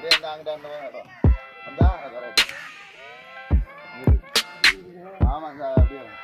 அப்படியே அந்த அங்கிட்ட அந்த இடம் வந்தா கரெக்ட் ஆமாங்க அப்படியே வரும்.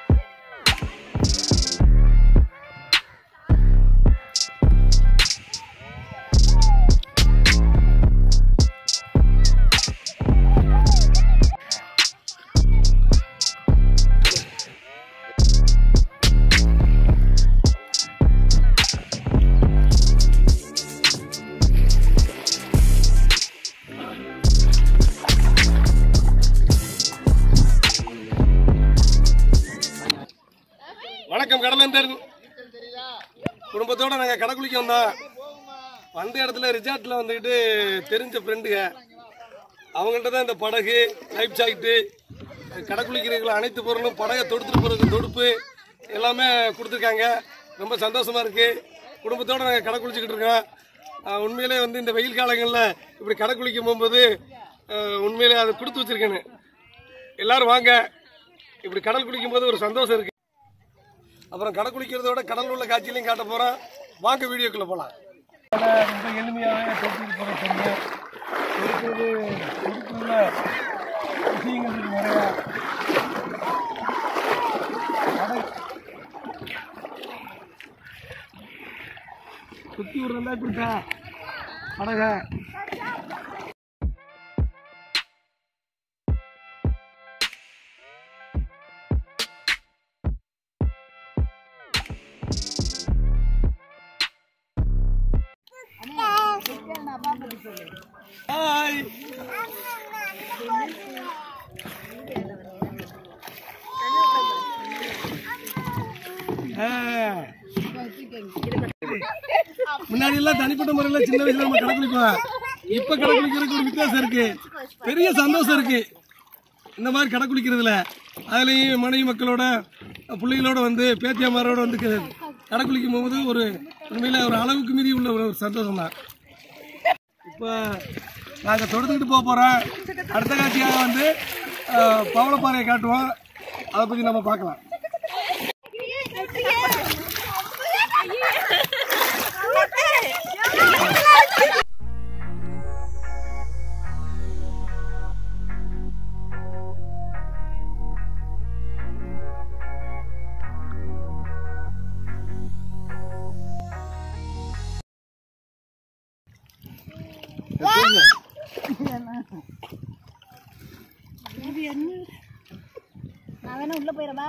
வணக்கம் கடலந்தர் குடும்பத்தோட நாங்கள் கடைக்குளிக்க வந்தோம் வந்த இடத்துல ரிசார்ட்டில் வந்துக்கிட்டு தெரிஞ்ச ஃப்ரெண்டுங்க அவங்கள்ட்ட தான் இந்த படகு லைஃப் ஜாக்கெட்டு கடைக்குளிக்கிறதுக்குள்ள அனைத்து பொருளும் படகை தொடுத்துட்டு போகிறதுக்கு தொடுப்பு எல்லாமே கொடுத்துருக்காங்க ரொம்ப சந்தோஷமா இருக்கு குடும்பத்தோட நாங்கள் கடை குளிச்சுக்கிட்டு இருக்கோம் ஆஹ் உண்மையிலே வந்து இந்த வெயில் காலங்களில் இப்படி கடை குளிக்க போகும்போது ஆஹ் உண்மையிலே அதை கொடுத்து வச்சிருக்கேன்னு எல்லாரும் வாங்க இப்படி கடல் குளிக்கும் போது ஒரு சந்தோஷம் இருக்கு அப்புறம் கடல் குளிக்கிறதோட கடல் உள்ள காட்சியிலையும் காட்ட போறோம் வாங்க வீடியோக்குள்ள போலாம் ரொம்ப எளிமையாகவே பேசிட்டு போற தெரியும் இருக்கிறது இருக்கிறதுல விஷயங்கள் இருக்கு நிறையா கடல் சுத்தி விடுறதா இப்படித்தா படக ஹாய் முன்னாடி எல்லாம் தனிப்பட்ட முறையில சின்ன வயசுல நம்ம கடைக்குளிப்போம் இப்ப கடைக்குளிக்கிறதுக்கு ஒரு வித்தியாசம் இருக்கு பெரிய சந்தோஷம் இருக்கு இந்த மாதிரி கடை குளிக்கிறதுல அதுலேயும் மனைவி மக்களோட பிள்ளைகளோட வந்து பேத்தியம்மாரோட வந்து க- கடை குளிக்கும் போது ஒரு உண்மையில ஒரு அளவுக்கு மீறி உள்ள ஒரு சந்தோஷம் தான் இப்போ நாங்கள் தொடர்ந்துக்கிட்டு போக போகிறோம் அடுத்த காட்சியாக வந்து அஹ், பவளப்பாறையை காட்டுவோம் அதை பற்றி நம்ம பார்க்கலாம் நான் வேணா உள்ள போயிடவா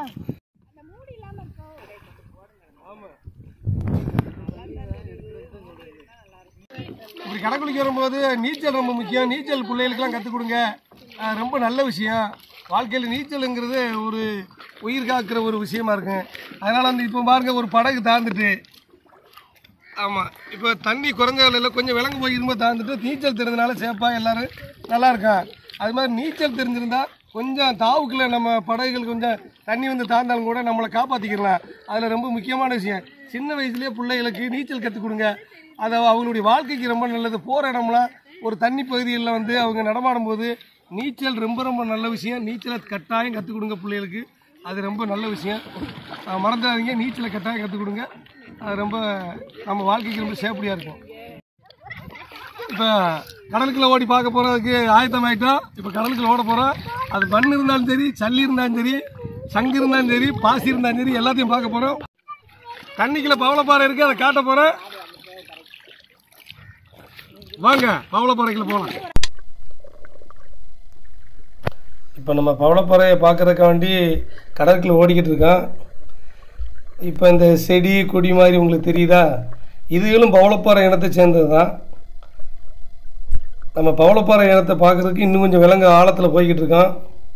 இப்படி கடை குளிக்க வரும்போது நீச்சல் ரொம்ப முக்கியம் நீச்சல் பிள்ளைகளுக்கெல்லாம் கற்றுக் கொடுங்க அஹ், ரொம்ப நல்ல விஷயம் வாழ்க்கையில் நீச்சலுங்கிறது ஒரு உயிர் காக்கிற ஒரு விஷயமா இருக்கும் அதனால் வந்து இப்போ பாருங்க ஒரு படகு தாழ்ந்துட்டு ஆமாம் இப்போ தண்ணி குறைஞ்ச வேலையில் கொஞ்சம் விலங்கு போய் இரும்ப தாழ்ந்துட்டு நீச்சல் தெரிஞ்சதுனால சேஃபாக எல்லாரும் நல்லா இருக்கா அது மாதிரி நீச்சல் தெரிஞ்சிருந்தா கொஞ்சம் தாவுக்குள்ள நம்ம படகுகள் கொஞ்சம் தண்ணி வந்து தாழ்ந்தாலும் கூட நம்மளை காப்பாற்றிக்கலாம் அதில் ரொம்ப முக்கியமான விஷயம் சின்ன வயசுலேயே பிள்ளைகளுக்கு நீச்சல் கற்றுக் கொடுங்க அது அவங்களுடைய வாழ்க்கைக்கு ரொம்ப நல்லது போகிற இடம்லாம் ஒரு தண்ணி பகுதிகளில் வந்து அவங்க நடமாடும் போது நீச்சல் ரொம்ப ரொம்ப நல்ல விஷயம் நீச்சலை கட்டாயம் கற்றுக் கொடுங்க பிள்ளைகளுக்கு அது ரொம்ப நல்ல விஷயம் அஹ் மறந்துடாதீங்க நீச்சலை கட்டாயம் கற்றுக் கொடுங்க அது ரொம்ப நம்ம வாழ்க்கைக்கு ரொம்ப சேஃப்டியாக இருக்கும் இப்போ கடலுக்குள்ள ஓடி பார்க்க போகிறதுக்கு ஆயத்தம் ஆயிட்டோம் இப்போ கடலுக்குள்ள ஓட போகிறோம் அது மண் இருந்தாலும் சரி சல்லி இருந்தாலும் சரி சங்கு இருந்தாலும் சரி பாசி இருந்தாலும் சரி எல்லாத்தையும் பார்க்க போகிறோம் தண்ணிக்குள்ள பவளப்பாறை இருக்கு அதை காட்ட போகிறேன் வாங்க பவளப்பாறைக்குள்ள போகலாம் இப்போ நம்ம பவளப்பாறையை பார்க்கறதுக்காண்டி கடற்குள்ள ஓடிக்கிட்டு இருக்கோம் இப்போ இந்த செடி கொடி மாதிரி உங்களுக்கு தெரியுதா இதுகளும் பவளப்பாறை இனத்தை சேர்ந்தது தான் நம்ம பவளப்பாறை இனத்தை பார்க்கறதுக்கு இன்னும் கொஞ்சம் விலங்கு ஆழத்தில் போய்கிட்டு இருக்கோம்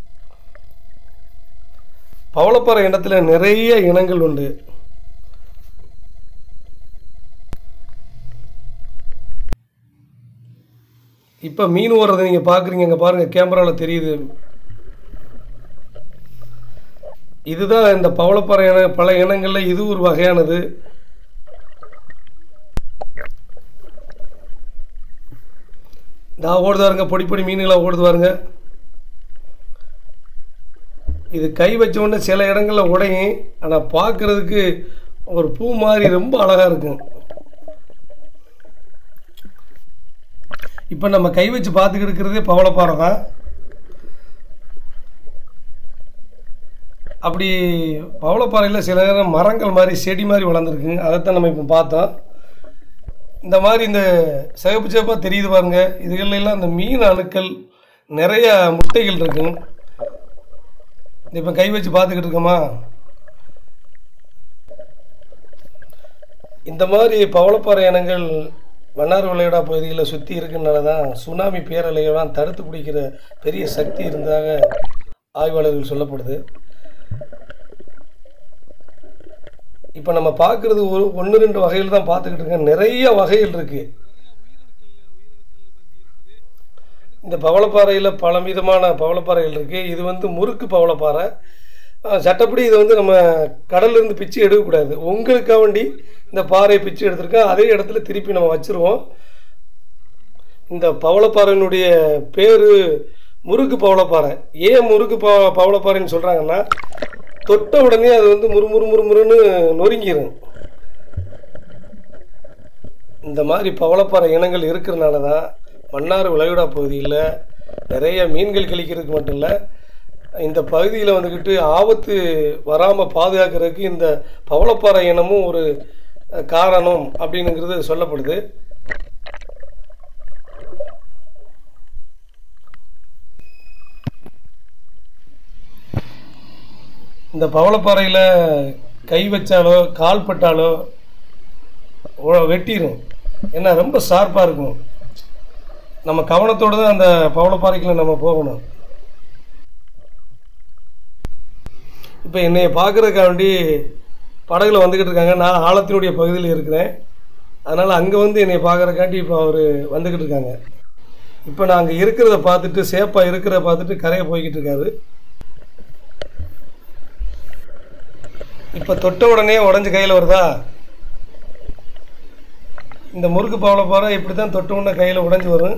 பவளப்பாறை இனத்தில் நிறைய இனங்கள் உண்டு இப்போ மீன் ஓடுறதை நீங்கள் பார்க்குறீங்க இங்கே பாருங்கள் கேமராவில் தெரியுது இதுதான் இந்த பவளப்பாறை இன பல இனங்களில் இது ஒரு வகையானது நான் ஓடுது பாருங்க பொடி பொடி மீன்களாக ஓடுது பாருங்க இது கை வச்ச உடனே சில இடங்களில் உடையும் ஆனால் பார்க்கறதுக்கு ஒரு பூ மாதிரி ரொம்ப அழகாக இருக்கும் இப்போ நம்ம கை வச்சு பார்த்துக்கிட்டு இருக்கிறதே பவளப்பாறை தான் அப்படி பவளப்பாறையில் சில நேரம் மரங்கள் மாதிரி செடி மாதிரி வளர்ந்துருக்குங்க அதைத்தான் நம்ம இப்போ பார்த்தோம் இந்த மாதிரி இந்த சிவப்பு சிவப்பாக தெரியுது பாருங்க இதுகள்ல எல்லாம் இந்த மீன் அணுக்கள் நிறைய முட்டைகள் இருக்குங்க இப்போ கை வச்சு பார்த்துக்கிட்டு இருக்கோமா இந்த மாதிரி பவளப்பாறை இனங்கள் மன்னார் விளையாடா பகுதிகளில் சுற்றி இருக்கனால தான் சுனாமி பேரலையெல்லாம் தடுத்து பிடிக்கிற பெரிய சக்தி இருந்ததாக ஆய்வாளர்கள் சொல்லப்படுது இப்போ நம்ம பார்க்குறது ஒரு ஒன்று ரெண்டு வகையில் தான் பார்த்துக்கிட்டு இருக்கோம் நிறைய வகைகள் இருக்குது இந்த பவளப்பாறையில் பல விதமான பவளப்பாறைகள் இருக்குது இது வந்து முறுக்கு பவளப்பாறை அஹ், சட்டப்படி இதை வந்து நம்ம கடல்ல இருந்து பிச்சு எடுக்கக்கூடாது உங்களுக்காக வேண்டி இந்த பாறையை பிச்சு எடுத்திருக்கோம் அதே இடத்துல திருப்பி நம்ம வச்சுருவோம் இந்த பவளப்பாறையினுடைய பேர் முறுக்கு பவளப்பாறை ஏன் முறுக்கு ப பவளப்பாறைன்னு சொல்கிறாங்கன்னா தொட்ட உடனே அது வந்து முறு முறு முறு முறுன்னு நொறுங்கிடும் இந்த மாதிரி பவளப்பாறை இனங்கள் இருக்கிறனால தான் மன்னார் விளைகுடா பகுதியில் நிறைய மீன்கள் கழிக்கிறதுக்கு மட்டும் இல்லை இந்த பகுதியில் வந்துக்கிட்டு ஆபத்து வராமல் பாதுகாக்கிறதுக்கு இந்த பவளப்பாறை இனமும் ஒரு அஹ், காரணம் அப்படின்னுங்கிறது சொல்லப்படுது இந்த பவளப்பாறையில் கை வச்சாலோ கால் பட்டாலோ உ- வெட்டிடும் ஏன்னா ரொம்ப ஷார்ப்பாக இருக்கும் நம்ம கவனத்தோடு தான் அந்த பவளப்பாறைக்குள்ள நம்ம போகணும் இப்போ என்னைய பார்க்குறதுக்காக வேண்டி படகுல வந்துக்கிட்டு இருக்காங்க நான் ஆழத்தினுடைய பகுதியில் இருக்கிறேன் அதனால் அங்கே வந்து என்னை பார்க்குறக்காண்டி இப்போ அவர் வந்துக்கிட்டு இருக்காங்க இப்போ நான் அங்கே இருக்கிறத பார்த்துட்டு சேஃபாக இருக்கிறத பார்த்துட்டு கரையை போய்கிட்டு இருக்காரு இப்போ தொட்ட உடனே உடஞ்சி கையில் வருதா இந்த முறுக்கு பவளப்பாறை இப்படி தான் தொட்ட உடனே கையில் உடஞ்சி வரும்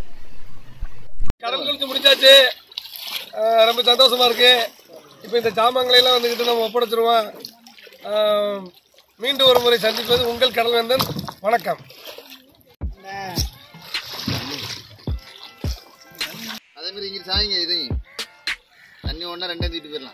கடல் கழிச்சு முடிச்சாச்சு ஆஹ் ரொம்ப சந்தோஷமா இருக்கு இப்போ இந்த ஜாமான்களை எல்லாம் வந்துக்கிட்டு நம்ம ஒப்படைச்சிருவோம் ஆஹ் மீண்டும் ஒரு முறை சந்திப்பது உங்கள் கடல் வேந்தன் வணக்கம் அதே மாதிரி இங்கே சாய்ங்க இதையும் தண்ணி ஒன்றா ரெண்டே தூக்கிட்டு போயிடலாம்